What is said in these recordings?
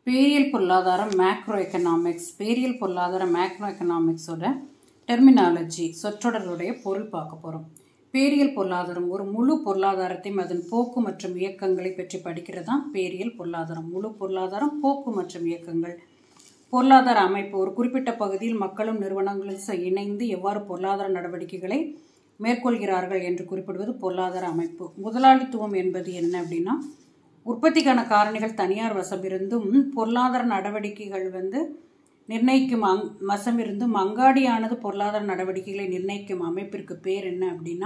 பேரியல் பொருளாதாரம் macro economics பேரியல் பொருளாதாரம் மேக்ரோ எக்கனாமிக்ஸோட டெர்மினாலஜி சொற்றொடருடைய பொருள் பார்க்க போகிறோம் பேரியல் பொருளாதாரம் ஒரு முழு பொருளாதாரத்தையும் அதன் போக்கு மற்றும் இயக்கங்களை பற்றி படிக்கிறது தான் பேரியல் பொருளாதாரம் முழு பொருளாதாரம் போக்கு மற்றும் இயக்கங்கள் பொருளாதார அமைப்பு ஒரு குறிப்பிட்ட பகுதியில் மக்களும் நிறுவனங்களும் ச- இணைந்து எவ்வாறு பொருளாதார நடவடிக்கைகளை மேற்கொள்கிறார்கள் என்று குறிப்பிடுவது பொருளாதார அமைப்பு முதலாளித்துவம் என்பது என்ன அப்படின்னா உற்பத்திக்கான காரணிகள் தனியார் வசமிருந்தும் பொருளாதார நடவடிக்கைகள் வந்து நிர்ணயிக்கும் அங் வசமிருந்தும் அங்காடியானது பொருளாதார நடவடிக்கைகளை நிர்ணயிக்கும் அமைப்பிற்கு பேர் என்ன அப்படின்னா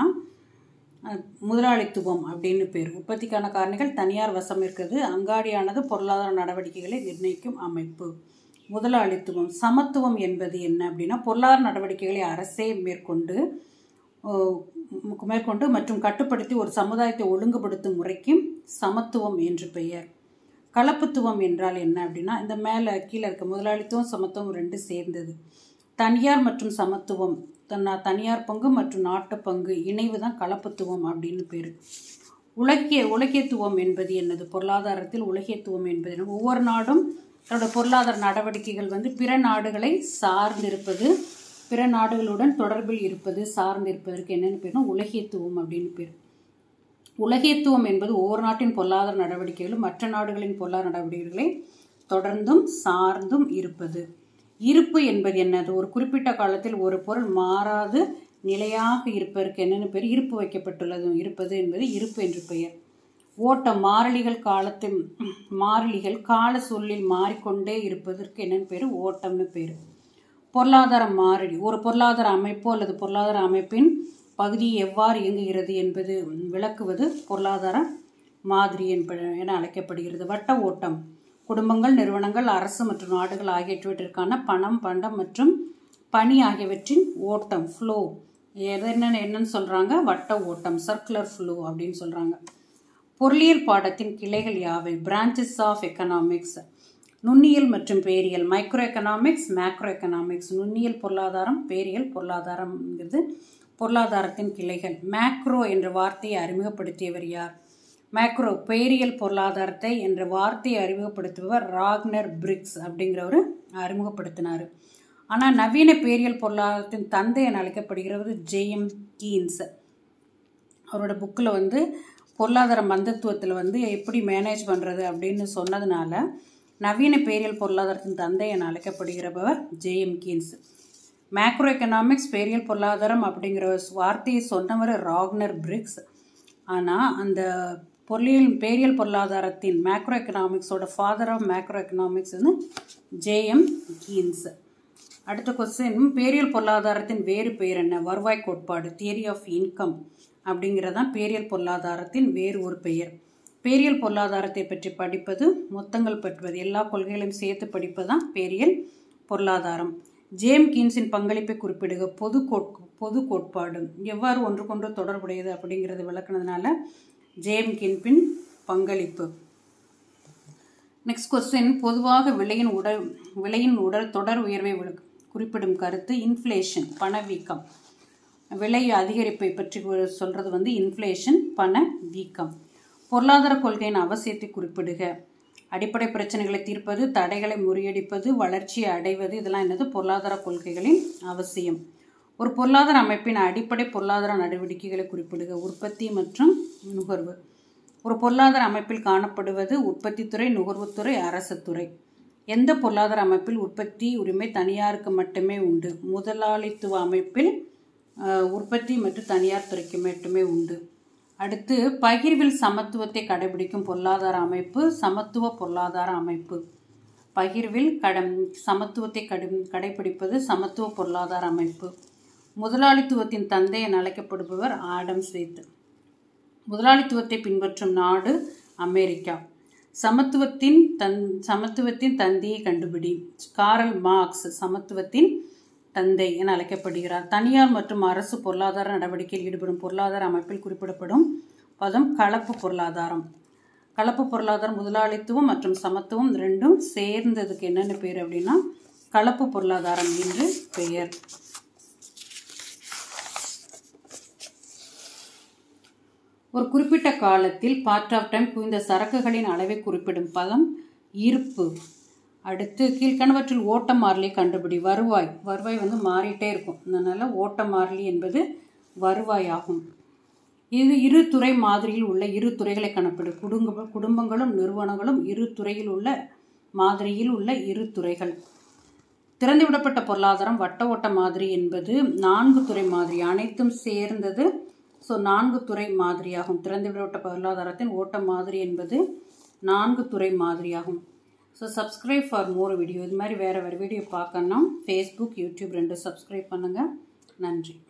அஹ், முதலாளித்துவம் அப்படின்னு பேர் உற்பத்திக்கான காரணிகள் தனியார் வசம் இருக்கிறது அங்காடியானது பொருளாதார நடவடிக்கைகளை நிர்ணயிக்கும் அமைப்பு முதலாளித்துவம் சமத்துவம் என்பது என்ன அப்படின்னா பொருளாதார நடவடிக்கைகளை அரசே மேற்கொண்டு ஓ, ம், மேற்கொண்டு மற்றும் கட்டுப்படுத்தி ஒரு சமுதாயத்தை ஒழுங்குபடுத்தும் முறைக்கும் சமத்துவம் என்று பெயர் கலப்புத்துவம் என்றால் என்ன அப்படின்னா இந்த மேலே கீழே இருக்க முதலாளித்துவம் சமத்துவம் ரெண்டு சேர்ந்தது தனியார் மற்றும் சமத்துவம் தன்னா- தனியார் பங்கு மற்றும் நாட்டு பங்கு இணைவு தான் கலப்புத்துவம் அப்படின்னு பேர் உலகிய உலகியத்துவம் என்பது என்னது பொருளாதாரத்தில் உலகியத்துவம் என்பது என்ன? ஒவ்வொரு நாடும் தன்னோட பொருளாதார நடவடிக்கைகள் வந்து பிற நாடுகளை சார்ந்திருப்பது பிற நாடுகளுடன் தொடர்பில் இருப்பது சார்ந்திருப்பதற்கு என்னென்னு பேர்னா உலகியத்துவம் அப்படின்னு பேர் உலகியத்துவம் என்பது ஒவ்வொரு நாட்டின் பொருளாதார நடவடிக்கைகளும் மற்ற நாடுகளின் பொருளாதார நடவடிக்கைகளை தொடர்ந்தும் சார்ந்தும் இருப்பது இருப்பு என்பது என்னது ஒரு குறிப்பிட்ட காலத்தில் ஒரு பொருள் மாறாது நிலையாக இருப்பதற்கு என்னென்ன பேர் இருப்பு வைக்கப்பட்டுள்ளது இருப்பது என்பது இருப்பு என்று பெயர் ஓட்டம் மாறிலிகள் காலத்து மாறிலிகள் கால சூழலில் மாறிக்கொண்டே இருப்பதற்கு என்னென்னு பேர் ஓட்டம்னு பேர் பொருளாதார மாறிலி ஒரு பொருளாதார அமைப்போ அல்லது பொருளாதார அமைப்பின் பகுதி எவ்வாறு இயங்குகிறது என்பது விளக்குவது பொருளாதார மாதிரி என்ப என அழைக்கப்படுகிறது வட்ட ஓட்டம் குடும்பங்கள் நிறுவனங்கள் அரசு மற்றும் நாடுகள் ஆகியவற்றிற்கான பணம் பண்டம் மற்றும் பணி ஆகியவற்றின் ஓட்டம் ஃப்ளோ என்னென்ன என்னன்னு சொல்கிறாங்க வட்ட ஓட்டம் சர்க்குலர் ஃப்ளோ அப்படின்னு சொல்கிறாங்க பொருளியல் பாடத்தின் கிளைகள் யாவை பிரான்ச்சஸ் ஆஃப் எக்கனாமிக்ஸ் நுண்ணியல் மற்றும் பேரியல் மைக்ரோ எக்கனாமிக்ஸ் மேக்ரோ எக்கனாமிக்ஸ் நுண்ணியல் பொருளாதாரம் பேரியல் பொருளாதாரம்ங்கிறது பொருளாதாரத்தின் கிளைகள் மேக்ரோ என்ற வார்த்தையை அறிமுகப்படுத்தியவர் யார் மேக்ரோ பேரியல் பொருளாதாரத்தை என்ற வார்த்தையை அறிமுகப்படுத்துபவர் ராக்னர் பிரிக்ஸ் அப்படிங்கிறவர் அறிமுகப்படுத்தினார் ஆனால் நவீன பேரியல் பொருளாதாரத்தின் தந்தை என அழைக்கப்படுகிறவர் ஜேஎம் கீன்ஸ் அவரோட புக்கில் வந்து பொருளாதார மந்தத்துவத்தில் வந்து எப்படி மேனேஜ் பண்ணுறது அப்படின்னு சொன்னதுனால நவீன பேரியல் பொருளாதாரத்தின் தந்தை என அழைக்கப்படுகிறவர் ஜேஎம் கீன்ஸ் மேக்ரோ எக்கனாமிக்ஸ் பேரியல் பொருளாதாரம் அப்படிங்கிற வார்த்தையை சொன்னவர் ராக்னர் பிரிக்ஸ் ஆனால் அந்த பொருளியல் பேரியல் பொருளாதாரத்தின் மேக்ரோ எக்கனாமிக்ஸோட ஃபாதர் ஆஃப் மேக்ரோ எக்கனாமிக்ஸ் வந்து ஜேஎம் கீன்ஸ் அடுத்த கொஸ்டின் பேரியல் பொருளாதாரத்தின் வேறு பெயர் என்ன வருவாய் கோட்பாடு தியரி ஆஃப் இன்கம் அப்படிங்கிறதான் பேரியல் பொருளாதாரத்தின் வேறு ஒரு பெயர் பேரியல் பொருளாதாரத்தை பற்றி படிப்பது மொத்தங்கள் பற்றுவது எல்லா கொள்கைகளையும் சேர்த்து படிப்பது தான் பேரியல் பொருளாதாரம் ஜேம் கீன்ஸின் பங்களிப்பை குறிப்பிடுக பொது கோட் பொது கோட்பாடு எவ்வாறு ஒன்றுக்கொன்று தொடர்புடையது அப்படிங்கிறத விளக்குனதுனால ஜேம் கின்பின் பங்களிப்பு நெக்ஸ்ட் கொஸ்டின் பொதுவாக விலையின் உடல் விலையின் உடல் தொடர் உயர்வை விளக்கு- குறிப்பிடும் கருத்து இன்ஃப்ளேஷன் பணவீக்கம் விலை அதிகரிப்பை பற்றி ஒரு- சொல்றது வந்து இன்ஃப்ளேஷன் பண வீக்கம் பொருளாதார கொள்கையின் அவசியத்தை குறிப்பிடுக அடிப்படை பிரச்சனைகளை தீர்ப்பது தடைகளை முறியடிப்பது வளர்ச்சியை அடைவது இதெல்லாம் என்னது பொருளாதார கொள்கைகளின் அவசியம் ஒரு பொருளாதார அமைப்பின் அடிப்படை பொருளாதார நடவடிக்கைகளை குறிப்பிடுக உற்பத்தி மற்றும் நுகர்வு ஒரு பொருளாதார அமைப்பில் காணப்படுவது உற்பத்தித்துறை நுகர்வுத்துறை அரசு துறை எந்த பொருளாதார அமைப்பில் உற்பத்தி உரிமை தனியாருக்கு மட்டுமே உண்டு முதலாளித்துவ அமைப்பில் அஹ், உற்பத்தி மற்றும் தனியார் துறைக்கு மட்டுமே உண்டு அடுத்து பகிர்வில் சமத்துவத்தை கடைபிடிக்கும் பொருளாதார அமைப்பு சமத்துவ பொருளாதார அமைப்பு பகிர்வில் கடம் சமத்துவத்தை கடு கடைபிடிப்பது சமத்துவ பொருளாதார அமைப்பு முதலாளித்துவத்தின் தந்தை என அழைக்கப்படுபவர் ஆடம் ஸ்மித் முதலாளித்துவத்தை பின்பற்றும் நாடு அமெரிக்கா சமத்துவத்தின் தன் சமத்துவத்தின் தந்தையை கண்டுபிடி காரல் மார்க்ஸ் சமத்துவத்தின் தந்தை என அழைக்கப்படுகிறார் தனியார் மற்றும் அரசு பொருளாதார நடவடிக்கையில் ஈடுபடும் பொருளாதார அமைப்பில் குறிப்பிடப்படும் பதம் கலப்பு பொருளாதாரம் கலப்பு பொருளாதாரம் முதலாளித்துவம் மற்றும் சமத்துவம் ரெண்டும் சேர்ந்ததுக்கு என்னென்ன பேர் அப்படின்னா கலப்பு பொருளாதாரம் என்று பெயர் ஒரு குறிப்பிட்ட காலத்தில் பார்ட் ஆஃப் டைம் குவிந்த சரக்குகளின் அளவை குறிப்பிடும் பதம் இருப்பு அடுத்து கீழ்கணவற்றில் ஓட்ட மாறிலி கண்டுபிடி வருவாய் வருவாய் வந்து மாறிட்டே இருக்கும் அதனால் ஓட்ட மாறிலி என்பது வருவாய் ஆகும் இது இரு துறை மாதிரியில் உள்ள இரு துறைகளை கணப்பிடு குடும்ப குடும்பங்களும் நிறுவனங்களும் இரு துறையில் உள்ள மாதிரியில் உள்ள இரு துறைகள் திறந்துவிடப்பட்ட பொருளாதாரம் வட்ட ஓட்ட மாதிரி என்பது நான்கு துறை மாதிரி அனைத்தும் சேர்ந்தது ஸோ நான்கு துறை மாதிரியாகும் திறந்துவிடப்பட்ட பொருளாதாரத்தின் ஓட்ட மாதிரி என்பது நான்கு துறை மாதிரியாகும் so subscribe for more video இது மாதிரி வேறு வேறு வீடியோ பார்க்கணும்னா ஃபேஸ்புக் யூடியூப் ரெண்டு சப்ஸ்கிரைப் பண்ணுங்கள் நன்றி